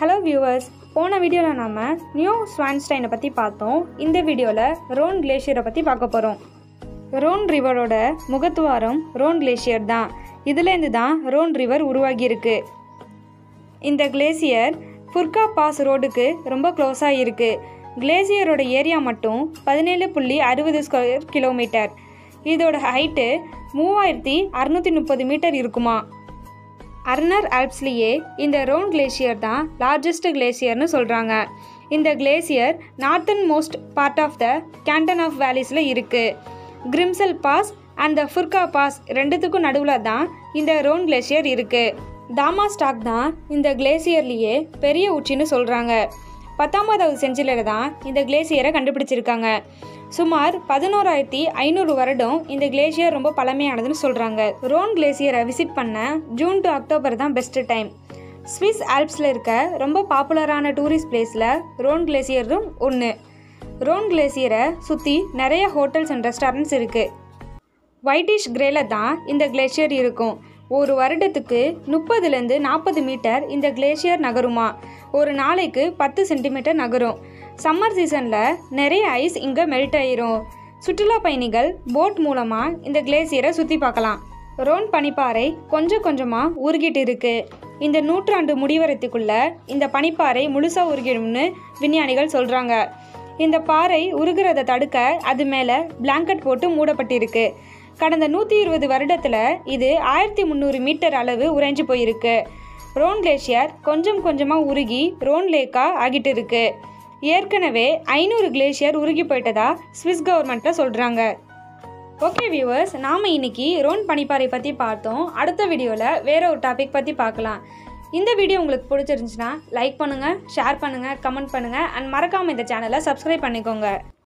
hello viewers போன வீடியோவில் நாம் நியூ ஸ்வான்ஸ்டைனை பற்றி பார்த்தோம் இந்த வீடியோவில் ரோன் கிளேஷியரை பற்றி பார்க்க போகிறோம் ரோன் ரிவரோட முகத்துவாரம் ரோன் கிளேஷியர் தான் இதுலேருந்து தான் ரோன் ரிவர் உருவாகியிருக்கு இந்த கிளேசியர் ஃபுர்கா பாஸ் ரோடுக்கு ரொம்ப க்ளோஸாக இருக்குது கிளேசியரோட ஏரியா மட்டும் பதினேழு புள்ளி அறுபது ஸ்கொயர் கிலோமீட்டர் இதோட ஹைட்டு மூவாயிரத்தி அறுநூற்றி முப்பது மீட்டர் இருக்குமா அர்னர் ஆல்ப்ஸ்லேயே இந்த ரோன் கிளேசியர் தான் லார்ஜஸ்ட் கிளேசியர்னு சொல்கிறாங்க இந்த glacier northernmost part of the canton of வேலிஸில் இருக்குது Grimsel pass and the Furka pass ரெண்டுத்துக்கும் நடுவில் தான் இந்த ரோன் கிளேசியர் இருக்குது தாமா ஸ்டாக் தான் இந்த கிளேசியர்லேயே பெரிய உச்சின்னு சொல்கிறாங்க பத்தொன்பதாவது செஞ்சுரியில் தான் இந்த கிளேசியரை கண்டுபிடிச்சிருக்காங்க சுமார் பதினோராயிரத்தி ஐநூறு வருடம் இந்த கிளேசியர் ரொம்ப பழமையானதுன்னு சொல்கிறாங்க ரோன் கிளேசியரை விசிட் பண்ண ஜூன் டு அக்டோபர் தான் பெஸ்ட்டு டைம் ஸ்விஸ் ஆல்ப்ஸில் இருக்க ரொம்ப பாப்புலரான டூரிஸ்ட் பிளேஸில் ரோன் கிளேசியரும் ஒன்று ரோன் கிளேசியரை சுற்றி நிறைய ஹோட்டல்ஸ் அண்ட் ரெஸ்டாரண்ட்ஸ் இருக்குது ஒயிட்டிஷ் கிரேல தான் இந்த கிளேஷியர் இருக்கும் ஒரு வருடத்துக்கு முப்பதுலேருந்து நாற்பது மீட்டர் இந்த கிளேஷியர் நகருமா ஒரு நாளைக்கு பத்து சென்டிமீட்டர் நகரும் சம்மர் சீசனில் நிறைய ஐஸ் இங்கே மெல்ட் ஆயிரும் சுற்றுலா பயணிகள் போட் மூலமாக இந்த கிளேசியரை சுற்றி பார்க்கலாம் ரோன் பனிப்பாறை கொஞ்சம் கொஞ்சமாக உருகிட்டு இருக்கு இந்த நூற்றாண்டு முடிவரத்துக்குள்ள இந்த பனிப்பாறை முழுசாக உருகிடும்னு விஞ்ஞானிகள் சொல்கிறாங்க இந்த பாறை உருகிறத தடுக்க அது மேலே பிளாங்கெட் போட்டு மூடப்பட்டிருக்கு கடந்த நூற்றி இருபது வருடத்தில் இது ஆயிரத்தி முந்நூறு மீட்டர் அளவு உறைஞ்சு போயிருக்கு ரோன் கிளேஷியர் கொஞ்சம் கொஞ்சமாக உருகி ரோன் லேக்காக ஆகிட்டு இருக்கு ஏற்கனவே ஐநூறு கிளேஷியர் உருகி போயிட்டதா ஸ்விஸ் கவர்மெண்ட்டில் சொல்கிறாங்க ஓகே வியூவர்ஸ் நாம் இன்னைக்கு ரோன் பனிப்பாறை பற்றி பார்த்தோம் அடுத்த வீடியோவில் வேற ஒரு டாபிக் பற்றி பார்க்கலாம் இந்த வீடியோ உங்களுக்கு பிடிச்சிருந்துச்சுன்னா லைக் பண்ணுங்கள் ஷேர் பண்ணுங்கள் கமெண்ட் பண்ணுங்கள் அண்ட் மறக்காமல் இந்த சேனலை சப்ஸ்கிரைப் பண்ணிக்கோங்க